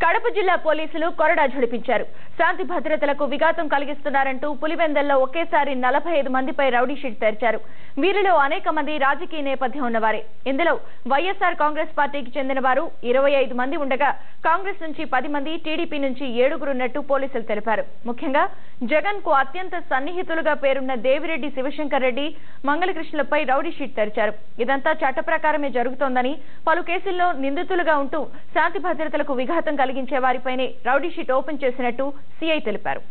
కడప జిల్లా పోలీసులు కొరడా ఝడిపించారు శాంతి భద్రతలకు విఘాతం కలిగిస్తున్నారంటూ పులివెందల్లో ఒకేసారి నలభై ఐదు మందిపై రౌడీ షీట్ తెరిచారు వీరిలో అనేక మంది రాజకీయ నేపథ్యం ఉన్నవారే ఇందులో వైఎస్ఆర్ కాంగ్రెస్ పార్టీకి చెందిన వారు ఇరవై ఐదు మంది ఉండగా కాంగ్రెస్ నుంచి పది మంది టీడీపీ నుంచి ఏడుగురున్నట్టు పోలీసులు తెలిపారు ముఖ్యంగా జగన్ కు అత్యంత సన్నిహితులుగా పేరున్న దేవిరెడ్డి శివశంకర్ రెడ్డి మంగళకృష్ణలపై రౌడీ షీట్ తెరిచారు ఇదంతా చట్ట ప్రకారమే జరుగుతోందని పలు కేసుల్లో నిందితులుగా ఉంటూ శాంతి భద్రతలకు విఘాతం కలిగించే వారిపైనే రౌడీ షీట్ ఓపెన్ చేసినట్టు సిఐ తెలిపారు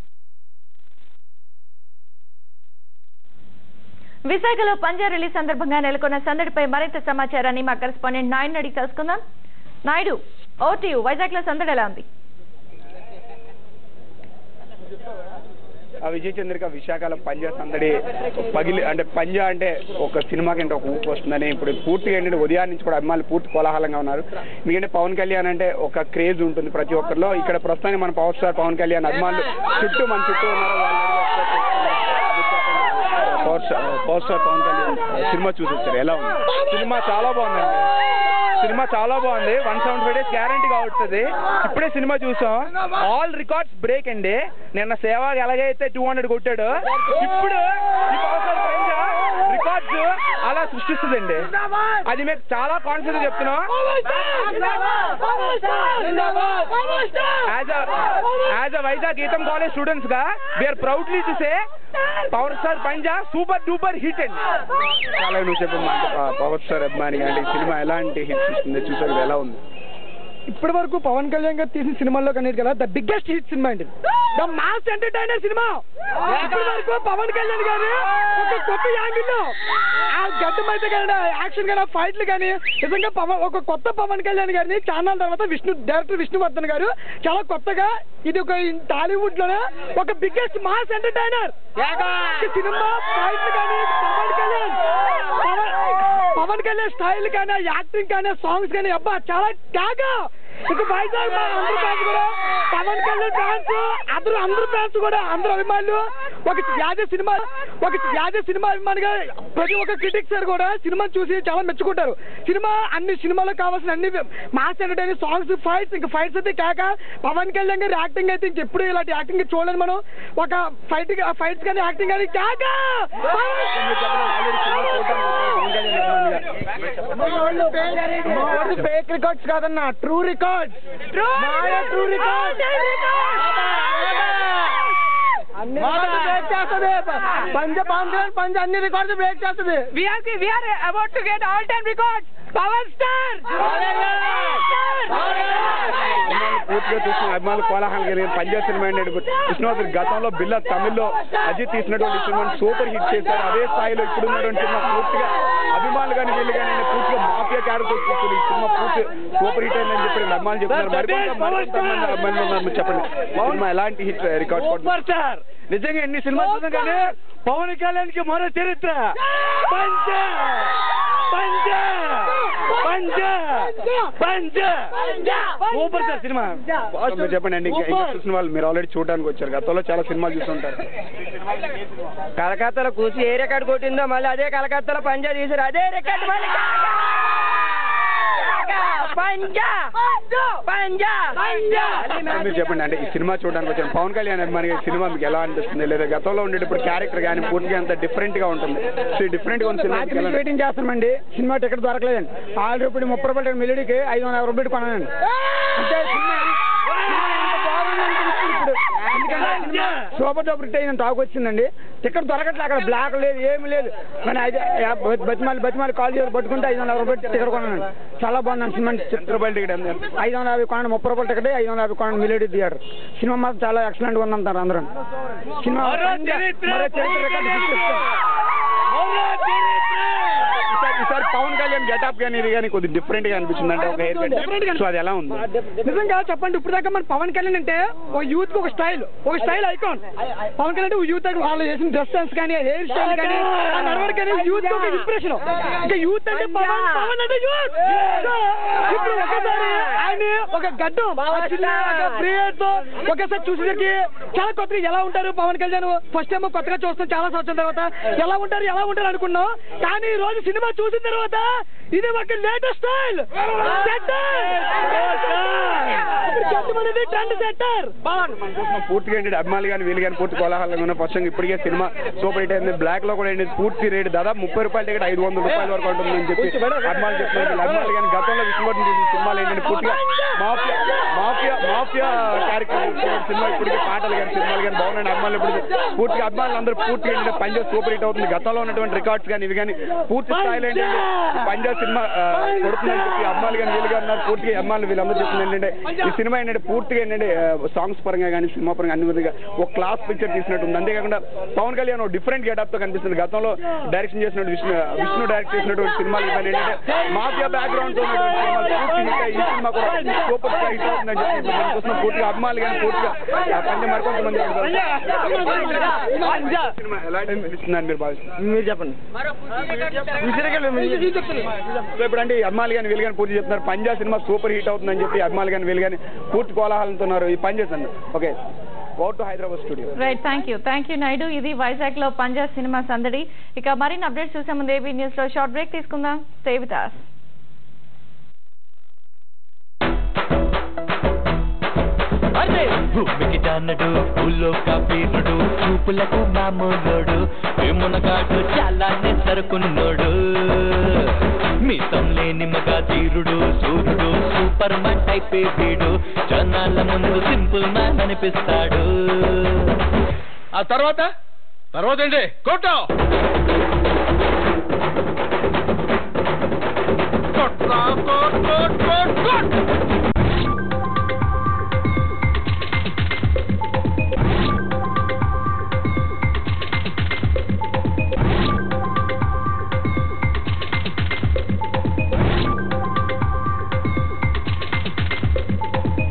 విశాఖలో పంజా రిలీజ్ సందర్భంగా నెలకొన్న సందడిపై మరింత సమాచారాన్ని మా కరెస్పాండెంట్ నాయుడు అడిగి తెలుసుకుందాం నాయుడు ఓటీయు వైజాగ్ లో సందడి ఎలా ఉంది ఆ విజయ చంద్రిక విశాఖలో పంజా సందడి పగిలి అంటే పంజా అంటే ఒక సినిమాకి అంటే ఒక ఊపు వస్తుందని ఇప్పుడు పూర్తిగా ఏంటంటే ఉదయం నుంచి కూడా అభిమానులు పూర్తి కోలాహలంగా ఉన్నారు ఎందుకంటే పవన్ కళ్యాణ్ అంటే ఒక క్రేజ్ ఉంటుంది ప్రతి ఒక్కరిలో ఇక్కడ ప్రస్తుతానికి మన పవర్ స్టార్ పవన్ కళ్యాణ్ అభిమానులు చుట్టూ మన చుట్టూ ఉన్నారు వాళ్ళు power star power star Pawan Kalyan సినిమా చూసి వచ్చారు ఎలా ఉంది సినిమా చాలా బాగుందండి సినిమా చాలా బాగుంది వన్ సెవెంటీ ఫైవ్ డేస్ గ్యారంటీగా అవుతుంది ఇప్పుడే సినిమా చూసాం ఆల్ రికార్డ్స్ బ్రేక్ అండి నిన్న సేవాగ్ ఎలాగైతే టూ హండ్రెడ్ కొట్టాడు ఇప్పుడు ఈ పవర్ రికార్డ్స్ అలా సృష్టిస్తుందండి అది మీకు చాలా కాన్ఫిడెంట్ చెప్తున్నాం as as a Vizag Gitam college students గా we're proudly to say power star Panjaa super duper hit అండి చాలా నువ్వు చెప్పు పవర్ స్టార్ అభిమాని అంటే ఈ సినిమా ఎలాంటి హిట్స్ ఇస్తుంది చూసారు కదా, ఎలా ఉంది ఇప్పటి వరకు పవన్ కళ్యాణ్ గారు తీసిన సినిమాల్లో కనేది కదా ద బిగ్గెస్ట్ హిట్ సినిమా అండి ద మాస్ ఎంటర్టైనర్ సినిమా ఇప్పటి వరకు పవన్ కళ్యాణ్ గారు ఒక కొత్త యాంగిల్లో ఆ గడ్డం అయితే కానీ యాక్షన్ కానీ ఫైట్లు కానీ నిజంగా పవన్ ఒక కొత్త పవన్ కళ్యాణ్ గారిని చాలా తర్వాత విష్ణు డైరెక్టర్ విష్ణువర్ధన్ గారు చాలా కొత్తగా ఇది ఒక టాలీవుడ్ లోనే ఒక బిగ్గెస్ట్ మాస్ ఎంటర్టైనర్ సినిమా ఫైట్లు కానీ పవన్ కళ్యాణ్ పవన్ పవన్ కళ్యాణ్ స్టైల్ కానీ యాక్టింగ్ కానీ సాంగ్స్ కానీ అబ్బా చాలా త్యాగా ఇక వైజాగ్ మా అందరూ ఫ్యాన్స్ కూడా పవన్ కళ్యాణ్ ఫ్యాన్స్ అందరూ అందరూ ఫ్యాన్స్ కూడా అందరూ అభిమానులు ఒక వ్యాజ సినిమా ఒక వ్యాజ సినిమా అభిమానిగా ప్రతి ఒక్క క్రిటిక్స్ కూడా సినిమా చూసి చాలా మెచ్చుకుంటారు సినిమా అన్ని సినిమాలో కావాల్సిన అన్ని మాస్ ఎంటర్టైన్ సాంగ్స్ ఫైట్స్ ఇంకా ఫైట్స్ అయితే కాక పవన్ కళ్యాణ్ గారి యాక్టింగ్ అయితే ఇంకెప్పుడు ఇలాంటి యాక్టింగ్ చూడలేదు మనం ఒక ఫైట్ ఫైట్స్ కానీ యాక్టింగ్ కానీ కాక ఫేక్ రికార్డ్స్ కాదన్న true records true records break చేస్తుంది పంజ పవన్ కళ్యాణ్ పంజ అన్ని రికార్డ్స్ బ్రేక్ చేస్తుంది We are we are about to get all time records. Power star. పూర్తిగా చూసిన అభిమానులు కోలాహలం కలిగిన పంజాబ్ సినిమా అండి విష్ణువర్ధన్ గతంలో బిల్ల తమిళ్లో అజిత్ తీసినటువంటి సినిమా సూపర్ హిట్ చేశారు అదే స్థాయిలో ఇప్పుడు ఉన్నటువంటి సినిమా పూర్తిగా అభిమానులు కానీ వీళ్ళు కానీ పూర్తిగా మాఫియా క్యారెక్టర్ చూస్తారు ఈ సినిమా పూర్తి సూపర్ హిట్ అయిందని చెప్పి వీళ్ళు అభిమానులు చెప్తున్నారు మరికొంత మరికొంత మంది అభిమానులు ఉన్నారు మీరు చెప్పండి సినిమా ఎలాంటి హిట్ రికార్డ్ సూపర్ స్టార్ నిజంగా ఎన్ని సినిమాలు చూసాం కానీ పవన్ కళ్యాణ్ కి మరో చరిత్ర పంచ పంచ పంచ పంచ సూపర్ స్టార్ సినిమా మీరు చెప్పండి అండి ఇంకా ఇంకా చూసిన వాళ్ళు మీరు ఆల్రెడీ చూడడానికి వచ్చారు గతంలో చాలా సినిమాలు చూస్తుంటారు కలకత్తాలో కూర్చి ఏ రికార్డ్ కొట్టిందో మళ్ళీ అదే కలకత్తాలో పంజా తీసారు అదే రికార్డ్ మళ్ళీ పంజా పంజా పంజా మీరు చెప్పండి అంటే ఈ సినిమా చూడడానికి వచ్చాను పవన్ కళ్యాణ్ అభిమాని ఈ సినిమా మీకు ఎలా అనిపిస్తుంది లేదా గతంలో ఉండేటప్పుడు క్యారెక్టర్ కానీ పూర్తిగా అంత డిఫరెంట్ గా ఉంటుంది సో ఈ డిఫరెంట్ గా ఉన్న సినిమా మీకు ఎలా రాత్రి వెయిటింగ్ చేస్తామండి సినిమా టికెట్ దొరకలేదండి ఆల్రెడీ ఇప్పుడు ముప్పై రూపాయలు మెలిడికి ఐదు వందల యాభై రూపాయలు కొన్నానండి అంటే సినిమా సినిమా ఎంత బాగుంది అనిపిస్తుంది ఇప్పుడు ఎందుకంటే సినిమా సూపర్ డూపర్ హిట్ అయిందని టాక్ వచ్చిందండి టికెట్ దొరకట్లేదు అక్కడ బ్లాక్ లేదు ఏమి లేదు కానీ ఐదు యా- బతిమాలి బతిమాలి కాల్ చేసి పట్టుకుంటే ఐదు వందల యాభై రూపాయలు టికెట్ కొన్నానండి చాలా బాగుంది సినిమా ఎంత రూపాయల టికెట్ ఎంత ఐదు వందల యాభై కొనండి ముప్పై రూపాయల టికెట్ ఐదు వందల యాభై కొనండి మిలిడి థియేటర్ సినిమా మాత్రం చాలా ఎక్సలెంట్ గా ఉందంటారు అందరూ సినిమా మరో పంజా- చరిత్ర, మరో చరిత్ర రికార్డు సృష్టిస్తుంది. ఈసారి- ఈసారి పవన్ కళ్యాణ్ గెటప్ కానీ ఇది కానీ కొద్దిగా డిఫరెంట్ గా అనిపించింది అంటే ఒక హెయిర్ Different గా కట్ సో అది ఎలా ఉంది నిజంగా చెప్పండి ఇప్పుడు దాకా మన పవన్ కళ్యాణ్ అంటే ఒక యూత్ కి ఒక స్టైల్ ఒక స్టైల్ ఐకాన్ పవన్ కళ్యాణ్ అంటే యూత్ వాళ్ళు చేసిన డ్రెస్ సెన్స్ కానీ హెయిర్ స్టైల్ కానీ ఆ నడవడిక కానీ యూత్ ఒక ఇన్స్పిరేషన్ ఇంకా యూత్ అంటే పవన్ పవన్ అంటే యూత్ ఇప్పుడు ఒకసారి ఆయన ఒక గడ్డం ఆ చిన్న ప్రేయర్ తో ఒకసారి చూసేసరికి చాలా కొత్తగా ఎలా ఉంటారు పవన్ కళ్యాణ్ ఫస్ట్ టైం కొత్తగా చూస్తాం చాలా సంవత్సరాల తర్వాత ఎలా ఉంటారు ఎలా ఉంటారు అనుకున్నాం కానీ ఈ రోజు సినిమా చూసిన తర్వాత ఇది ఒక లేటెస్ట్ స్టైల్ విక్రమ్ అనేది ట్రెండ్ సెట్టర్ మనం చూస్తున్నాం పూర్తిగా ఏంటంటే అభిమానులు కానీ వీళ్ళు కానీ పూర్తి కోలాహలంగా ఉన్న ఫస్ట్ ఇప్పటికే సినిమా సూపర్ హిట్ అయింది బ్లాక్ లో కూడా ఏంటి పూర్తి రేట్ దాదాపు ముప్పై రూపాయల టికెట్ ఐదు వందల రూపాయల వరకు ఉంటుందని చెప్పి అభిమానులు చెప్తున్నారు వీళ్ళు అభిమానులు కానీ గతంలో విష్ణువర్ధన్ చేసిన సినిమాలు ఏంటంటే పూర్తిగా mafia mafia mafia character cinema ఇప్పటికే పాటలు కానీ సినిమాలు కానీ బాగున్నాయి అభిమానులు ఇప్పుడు పూర్తిగా అభిమానులు అందరూ పూర్తిగా ఏంటంటే పంజాబ్ సూపర్ హిట్ అవుతుంది గతంలో ఉన్నటువంటి రికార్డ్స్ కానీ ఇవి కానీ పూర్తి స్థాయిలో ఏంటంటే పంజాబ్ సినిమా ఆ, కొడుతుందని చెప్పి అమ్మాయిలు కానీ వీళ్ళు కానీ ఉన్నారు పూర్తిగా అమ్మాయిలు వీళ్ళందరూ చెప్తుంది ఏంటంటే ఈ సినిమా ఏంటంటే పూర్తిగా ఏంటంటే సాంగ్స్ పరంగా కానీ సినిమా పరంగా అన్ని విధంగా ఒక క్లాస్ పిక్చర్ తీసినట్టు ఉంది అంతేకాకుండా పవన్ కళ్యాణ్ ఒక డిఫరెంట్ గెటప్ తో కనిపిస్తుంది గతంలో డైరెక్షన్ చేసినట్టు విష్ణు విష్ణు డైరెక్ట్ చేసినటువంటి సినిమాలు ఇవన్నీ ఏంటంటే మాఫియా బ్యాక్గ్రౌండ్ తో ఉన్నటువంటి సినిమాలు పూర్తి hit అయ్యి ఈ సినిమా కూడా సూపర్ స్టార్ హిట్ అవుతుందని చెప్పి ఇప్పుడు మనం చూస్తున్నాం పూర్తిగా అభిమానులు కానీ పూర్తిగా ఆ, పంచ మరికొంతమంది సినిమా ఎలాంటి అనిపిస్తుందని మీరు భావిస్తున్నారు మీరు చెప్పండి సో ఇప్పుడు అంటే ఈ అమ్మాయిలు కానీ వీళ్ళు కానీ పూర్తి చెప్తున్నారు పంజాబ్ సినిమా సూపర్ హిట్ అవుతుందని చెప్పి అమ్మాయిలు కానీ వీళ్ళు కానీ పూర్తి కోలాహలంతో ఉన్నారు ఈ పని చేస్తాను okay out to Hyderabad studio right thank you thank you Naidu ఇది వైజాగ్ లో పంజాబ్ సినిమా సందడి ఇక మరిన్ని అప్డేట్స్ చూసే ముందు ఏబీ న్యూస్ లో షార్ట్ బ్రేక్ తీసుకుందాం స్టే విత్ us. అరే భూమికి జానడు ఊళ్ళో కబీరుడు చూపులకు మామూలుడు వేమునగాడు చాలానే సరుకున్నోడు మీసం లేని మగ తీరుడు సూర్యుడు సూపర్ మ్యాన్ టైప్ వీడు జనాల ముందు సింపుల్ మ్యాన్ అనిపిస్తాడు ఆ తర్వాత తర్వాత ఏంటి కొట్టు కొట్రా, కొట్, కొట్, కొట్, కొట్.